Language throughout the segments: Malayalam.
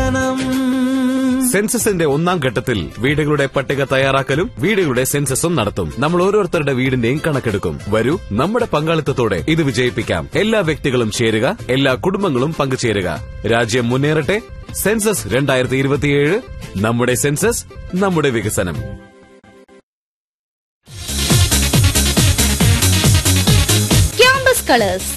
വികസനം സെൻസസിന്റെ ഒന്നാം ഘട്ടത്തിൽ വീടുകളുടെ പട്ടിക തയ്യാറാക്കലും വീടുകളുടെ സെൻസസും നടത്തും നമ്മൾ ഓരോരുത്തരുടെ വീടിന്റെയും കണക്കെടുക്കും വരൂ നമ്മുടെ പങ്കാളിത്തത്തോടെ ഇത് വിജയിപ്പിക്കാം എല്ലാ വ്യക്തികളും ചേരുക എല്ലാ കുടുംബങ്ങളും പങ്കുചേരുക രാജ്യം മുന്നേറട്ടെ സെൻസസ് രണ്ടായിരത്തി ഇരുപത്തിയേഴ് നമ്മുടെ സെൻസസ് നമ്മുടെ വികസനം ക്യാമ്പസ് കളേഴ്സ്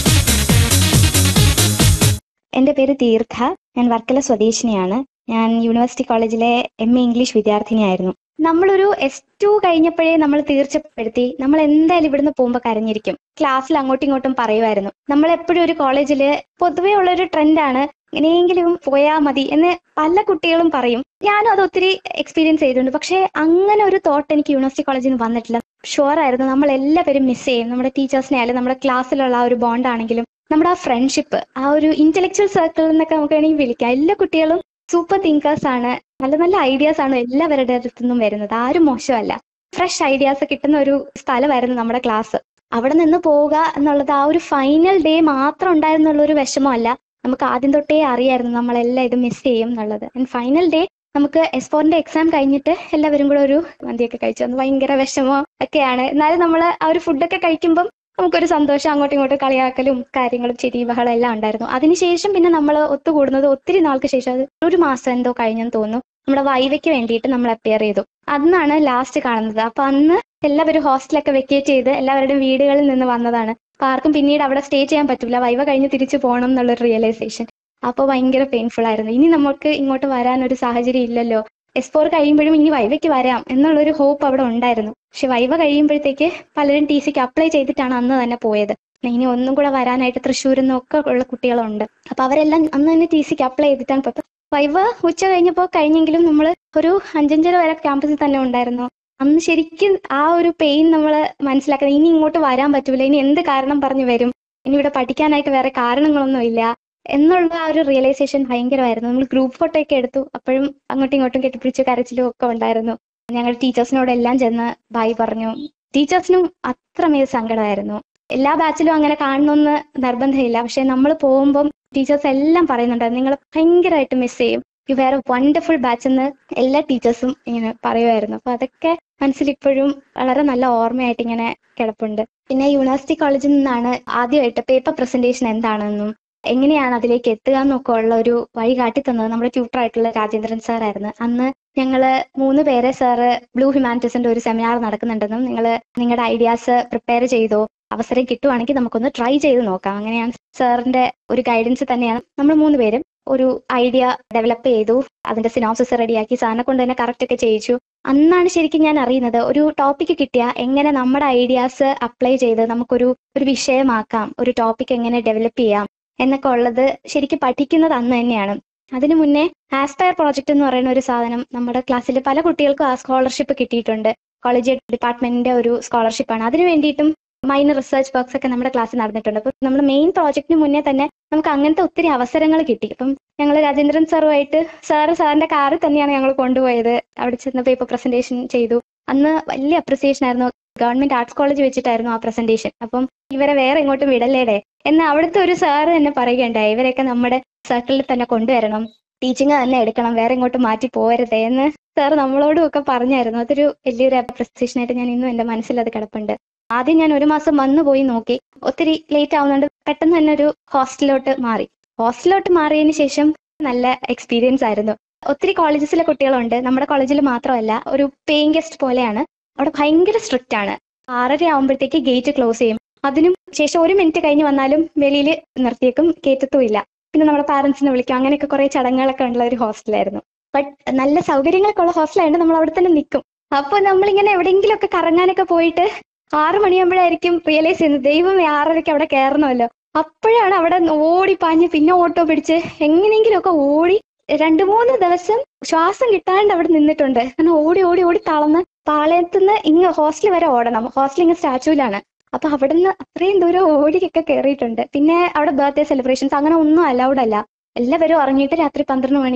എൻ്റെ പേര് തീർത്ഥ ഞാൻ വർക്കല സ്വദേശിനിയാണ് ഞാൻ യൂണിവേഴ്സിറ്റി കോളേജിലെ എം എ ഇംഗ്ലീഷ് വിദ്യാർത്ഥിനിയായിരുന്നു നമ്മളൊരു എസ് ടു കഴിഞ്ഞപ്പോഴേ നമ്മൾ തീർച്ചപ്പെടുത്തി നമ്മൾ എന്തായാലും ഇവിടുന്ന് പോകുമ്പോൾ കരഞ്ഞിരിക്കും ക്ലാസ്സിൽ അങ്ങോട്ടും ഇങ്ങോട്ടും പറയുമായിരുന്നു നമ്മൾ എപ്പോഴും ഒരു കോളേജിൽ പൊതുവേ ഉള്ളൊരു ട്രെൻഡാണ് എങ്ങനെയെങ്കിലും പോയാൽ മതി എന്ന് പല കുട്ടികളും പറയും ഞാനും അത് ഒത്തിരി എക്സ്പീരിയൻസ് ചെയ്തിട്ടുണ്ട് പക്ഷേ അങ്ങനെ ഒരു തോട്ട് എനിക്ക് യൂണിവേഴ്സിറ്റി കോളേജിൽ നിന്ന് വന്നിട്ടില്ല ഷുവർ ആയിരുന്നു നമ്മൾ എല്ലാവരും മിസ് ചെയ്യും നമ്മുടെ ടീച്ചേഴ്സിനെ ആയാലും നമ്മുടെ ക്ലാസ്സിലുള്ള ആ ഒരു ബോണ്ട് ആണെങ്കിലും നമ്മുടെ ആ ഫ്രണ്ട്ഷിപ്പ് ആ ഒരു ഇന്റലക്ച്വൽ സർക്കിൾ എന്നൊക്കെ നമുക്ക് വേണമെങ്കിൽ വിളിക്കാം എല്ലാ കുട്ടികളും സൂപ്പർ തിങ്കേഴ്സ് ആണ് നല്ല നല്ല ഐഡിയാസ് ആണ് എല്ലാവരുടെ അടുത്തു നിന്നും വരുന്നത് ആരും മോശമല്ല ഫ്രഷ് ഐഡിയാസ് കിട്ടുന്ന ഒരു സ്ഥലമായിരുന്നു നമ്മുടെ ക്ലാസ് അവിടെ നിന്ന് പോവുക എന്നുള്ളത് ആ ഒരു ഫൈനൽ ഡേ മാത്രം ഉണ്ടായിരുന്നുള്ള ഒരു വിഷമമല്ല നമുക്ക് ആദ്യം തൊട്ടേ അറിയായിരുന്നു നമ്മളെല്ലാം ഇത് മിസ് ചെയ്യും എന്നുള്ളത് ആൻഡ് ഫൈനൽ ഡേ നമുക്ക് എസ്പോറിന്റെ എക്സാം കഴിഞ്ഞിട്ട് എല്ലാവരും കൂടെ ഒരു മന്തിയൊക്കെ കഴിച്ചു അന്ന് ഭയങ്കര വിഷമം ഒക്കെയാണ് എന്നാലും നമ്മൾ ആ ഒരു ഫുഡൊക്കെ കഴിക്കുമ്പം നമുക്കൊരു സന്തോഷം അങ്ങോട്ടും ഇങ്ങോട്ടും കളിയാക്കലും കാര്യങ്ങളും ചിരി ബഹളം എല്ലാം ഉണ്ടായിരുന്നു അതിനുശേഷം പിന്നെ നമ്മൾ ഒത്തുകൂടുന്നത് ഒത്തിരി നാൾക്ക് ശേഷം അത് ഒരു മാസം എന്തോ കഴിഞ്ഞെന്ന് തോന്നുന്നു നമ്മുടെ വൈവയ്ക്ക് വേണ്ടിയിട്ട് നമ്മൾ അപ്പിയർ ചെയ്തു അന്നാണ് ലാസ്റ്റ് കാണുന്നത് അപ്പൊ അന്ന് എല്ലാവരും ഹോസ്റ്റലൊക്കെ വെക്കേറ്റ് ചെയ്ത് എല്ലാവരുടെയും വീടുകളിൽ നിന്ന് വന്നതാണ് അപ്പൊ ആർക്കും പിന്നീട് അവിടെ സ്റ്റേ ചെയ്യാൻ പറ്റില്ല വൈവ കഴിഞ്ഞ് തിരിച്ചു പോകണം എന്നുള്ളൊരു റിയലൈസേഷൻ അപ്പോൾ ഭയങ്കര പെയിൻഫുൾ ആയിരുന്നു ഇനി നമുക്ക് ഇങ്ങോട്ട് വരാൻ ഒരു സാഹചര്യം ഇല്ലല്ലോ എസ് ഫോർ കഴിയുമ്പോഴും ഇനി വൈവയ്ക്ക് വരാം എന്നുള്ളൊരു ഹോപ്പ് അവിടെ ഉണ്ടായിരുന്നു പക്ഷെ വൈവ കഴിയുമ്പോഴത്തേക്ക് പലരും ടി സിക്ക് അപ്ലൈ ചെയ്തിട്ടാണ് അന്ന് തന്നെ പോയത് ഇനി ഒന്നും കൂടെ വരാനായിട്ട് തൃശ്ശൂരിൽ നിന്നൊക്കെ ഉള്ള കുട്ടികളുണ്ട് അപ്പൊ അവരെല്ലാം അന്ന് തന്നെ ടി സിക്ക് അപ്ലൈ ചെയ്തിട്ടാണ് പോയത് വൈവ ഉച്ച കഴിഞ്ഞപ്പോൾ കഴിഞ്ഞെങ്കിലും നമ്മൾ ഒരു അഞ്ചഞ്ചര വരെ ക്യാമ്പസിൽ തന്നെ ഉണ്ടായിരുന്നു അന്ന് ശരിക്കും ആ ഒരു പെയിൻ നമ്മൾ മനസ്സിലാക്കുന്നത് ഇനി ഇങ്ങോട്ട് വരാൻ പറ്റൂല ഇനി എന്ത് കാരണം പറഞ്ഞു വരും ഇനി ഇവിടെ പഠിക്കാനായിട്ട് വേറെ കാരണങ്ങളൊന്നും ഇല്ല എന്നുള്ള ആ ഒരു റിയലൈസേഷൻ ഭയങ്കരമായിരുന്നു നമ്മൾ ഗ്രൂപ്പ് ഫോട്ടോ ഒക്കെ എടുത്തു അപ്പോഴും അങ്ങോട്ടും ഇങ്ങോട്ടും കെട്ടിപ്പിടിച്ച് കരച്ചിലും ഒക്കെ ഉണ്ടായിരുന്നു ഞങ്ങൾ ടീച്ചേഴ്സിനോടെല്ലാം ചെന്ന് ബായി പറഞ്ഞു ടീച്ചേഴ്സിനും അത്രമേൽ സങ്കടമായിരുന്നു എല്ലാ ബാച്ചിലും അങ്ങനെ കാണണമെന്ന് നിർബന്ധമില്ല പക്ഷെ നമ്മൾ പോകുമ്പം ടീച്ചേഴ്സ് എല്ലാം പറയുന്നുണ്ടായിരുന്നു നിങ്ങൾ ഭയങ്കരമായിട്ട് മിസ് ചെയ്യും യു വേർ വണ്ടർഫുൾ ബാച്ച് എന്ന് എല്ലാ ടീച്ചേഴ്സും ഇങ്ങനെ പറയുമായിരുന്നു അപ്പൊ അതൊക്കെ മനസ്സിൽ ഇപ്പോഴും വളരെ നല്ല ഓർമ്മയായിട്ട് ഇങ്ങനെ കിടപ്പുണ്ട് പിന്നെ യൂണിവേഴ്സിറ്റി കോളേജിൽ നിന്നാണ് ആദ്യമായിട്ട് പേപ്പർ പ്രസന്റേഷൻ എന്താണെന്നും എങ്ങനെയാണ് അതിലേക്ക് എത്തുക എന്നൊക്കെ ഉള്ള ഒരു വഴി കാട്ടി തന്നത് നമ്മുടെ ട്യൂട്ടർ ആയിട്ടുള്ള രാജേന്ദ്രൻ സാർ ആയിരുന്നു അന്ന് ഞങ്ങള് മൂന്ന് പേരെ സാറ് ബ്ലൂ ഹ്യൂമാനിറ്റീസിന്റെ ഒരു സെമിനാർ നടക്കുന്നുണ്ടെന്നും നിങ്ങൾ നിങ്ങളുടെ ഐഡിയാസ് പ്രിപ്പയർ ചെയ്തോ അവസരം കിട്ടുവാണെങ്കിൽ നമുക്കൊന്ന് ട്രൈ ചെയ്ത് നോക്കാം അങ്ങനെയാണ് സാറിന്റെ ഒരു ഗൈഡൻസ് തന്നെയാണ് നമ്മൾ മൂന്ന് പേരും ഒരു ഐഡിയ ഡെവലപ്പ് ചെയ്തു അതിന്റെ സിനോപ്സിസ് റെഡിയാക്കി സാറിനെ കൊണ്ട് തന്നെ കറക്റ്റ് ഒക്കെ ചെയ്യിച്ചു അന്നാണ് ശരിക്കും ഞാൻ അറിയുന്നത് ഒരു ടോപ്പിക്ക് കിട്ടിയ എങ്ങനെ നമ്മുടെ ഐഡിയാസ് അപ്ലൈ ചെയ്ത് നമുക്കൊരു ഒരു വിഷയമാക്കാം ഒരു ടോപ്പിക് എങ്ങനെ ഡെവലപ്പ് ചെയ്യാം എന്നൊക്കെ ഉള്ളത് ശരിക്കും പഠിക്കുന്നത് അന്ന് തന്നെയാണ് അതിനു മുന്നേ ആസ്പയർ പ്രോജക്റ്റ് എന്ന് പറയുന്ന ഒരു സാധനം നമ്മുടെ ക്ലാസ്സിൽ പല കുട്ടികൾക്കും ആ സ്കോളർഷിപ്പ് കിട്ടിയിട്ടുണ്ട് കോളേജ് ഡിപ്പാർട്ട്മെന്റിന്റെ ഒരു സ്കോളർഷിപ്പാണ് അതിനു വേണ്ടിയിട്ടും മൈനർ റിസർച്ച് വർക്ക്സ് ഒക്കെ നമ്മുടെ ക്ലാസ്സിൽ നടന്നിട്ടുണ്ട് അപ്പൊ നമ്മുടെ മെയിൻ പ്രോജക്റ്റിന് മുന്നേ തന്നെ നമുക്ക് അങ്ങനത്തെ ഒത്തിരി അവസരങ്ങൾ കിട്ടി അപ്പം ഞങ്ങൾ രാജേന്ദ്രൻ സാറുമായിട്ട് സാറ് സാറിന്റെ കാറിൽ തന്നെയാണ് ഞങ്ങൾ കൊണ്ടുപോയത് അവിടെ ചെന്ന് പേപ്പർ പ്രസന്റേഷൻ ചെയ്തു അന്ന് വലിയ അപ്രിസിയേഷൻ ആയിരുന്നു ഗവൺമെന്റ് ആർട്സ് കോളേജ് വെച്ചിട്ടായിരുന്നു ആ പ്രസന്റേഷൻ അപ്പം ഇവരെ വേറെ ഇങ്ങോട്ടും വിടല്ലേടെ എന്ന് അവിടുത്തെ ഒരു സാറ് തന്നെ പറയുകയുണ്ടായി ഇവരെയൊക്കെ നമ്മുടെ സർക്കിളിൽ തന്നെ കൊണ്ടുവരണം ടീച്ചിങ് തന്നെ എടുക്കണം വേറെ ഇങ്ങോട്ട് മാറ്റി പോരുതേ എന്ന് സാർ നമ്മളോടും ഒക്കെ പറഞ്ഞായിരുന്നു അതൊരു വലിയൊരു അപ്രിസിയേഷൻ ആയിട്ട് ഞാൻ ഇന്നും എന്റെ മനസ്സിൽ അത് കിടപ്പുണ്ട് ആദ്യം ഞാൻ ഒരു മാസം വന്നു പോയി നോക്കി ഒത്തിരി ലേറ്റ് ആവുന്നുണ്ട് പെട്ടെന്ന് തന്നെ ഒരു ഹോസ്റ്റലിലോട്ട് മാറി ഹോസ്റ്റലിലോട്ട് മാറിയതിന് ശേഷം നല്ല എക്സ്പീരിയൻസ് ആയിരുന്നു ഒത്തിരി കോളേജസിലെ കുട്ടികളുണ്ട് നമ്മുടെ കോളേജിൽ മാത്രമല്ല ഒരു പേയിങ് ഗസ്റ്റ് പോലെയാണ് അവിടെ ഭയങ്കര സ്ട്രിക്റ്റ് ആണ് ആറര ആകുമ്പോഴത്തേക്ക് ഗേറ്റ് ക്ലോസ് ചെയ്യും അതിനും ശേഷം ഒരു മിനിറ്റ് കഴിഞ്ഞ് വന്നാലും വെളിയിൽ നിർത്തിയേക്കും കയറ്റത്തുമില്ല പിന്നെ നമ്മുടെ പാരന്റ്സിനെ വിളിക്കും അങ്ങനെയൊക്കെ കുറെ ചടങ്ങുകളൊക്കെ ഉള്ള ഒരു ഹോസ്റ്റലായിരുന്നു ബട്ട് നല്ല സൗകര്യങ്ങളൊക്കെ ഉള്ള ഹോസ്റ്റലായതുകൊണ്ട് നമ്മൾ അവിടെ തന്നെ നിൽക്കും അപ്പൊ നമ്മളിങ്ങനെ എവിടെയെങ്കിലുമൊക്കെ കറങ്ങാനൊക്കെ പോയിട്ട് ആറ് മണിയാകുമ്പോഴായിരിക്കും റിയലൈസ് ചെയ്യുന്നത് ദൈവം ആറരയ്ക്ക് അവിടെ കയറണമല്ലോ അപ്പോഴാണ് അവിടെ ഓടി പാഞ്ഞ് പിന്നെ ഓട്ടോ പിടിച്ച് എങ്ങനെയെങ്കിലുമൊക്കെ ഓടി രണ്ടു മൂന്ന് ദിവസം ശ്വാസം കിട്ടാണ്ട് അവിടെ നിന്നിട്ടുണ്ട് കാരണം ഓടി ഓടി ഓടി തളർന്ന് പാളയത്തുനിന്ന് ഇങ്ങ് ഹോസ്റ്റൽ വരെ ഓടണം ഹോസ്റ്റൽ ഇങ്ങ് സ്റ്റാച്യൂലാണ് അപ്പൊ അവിടുന്ന് അത്രയും ദൂരം ഓടിയൊക്കെ കയറിയിട്ടുണ്ട് പിന്നെ അവിടെ ബർത്ത്ഡേ സെലിബ്രേഷൻസ് അങ്ങനെ ഒന്നും അലൗഡ് അല്ല എല്ലാവരും ഉറങ്ങിയിട്ട് രാത്രി പന്ത്രണ്ട് മണി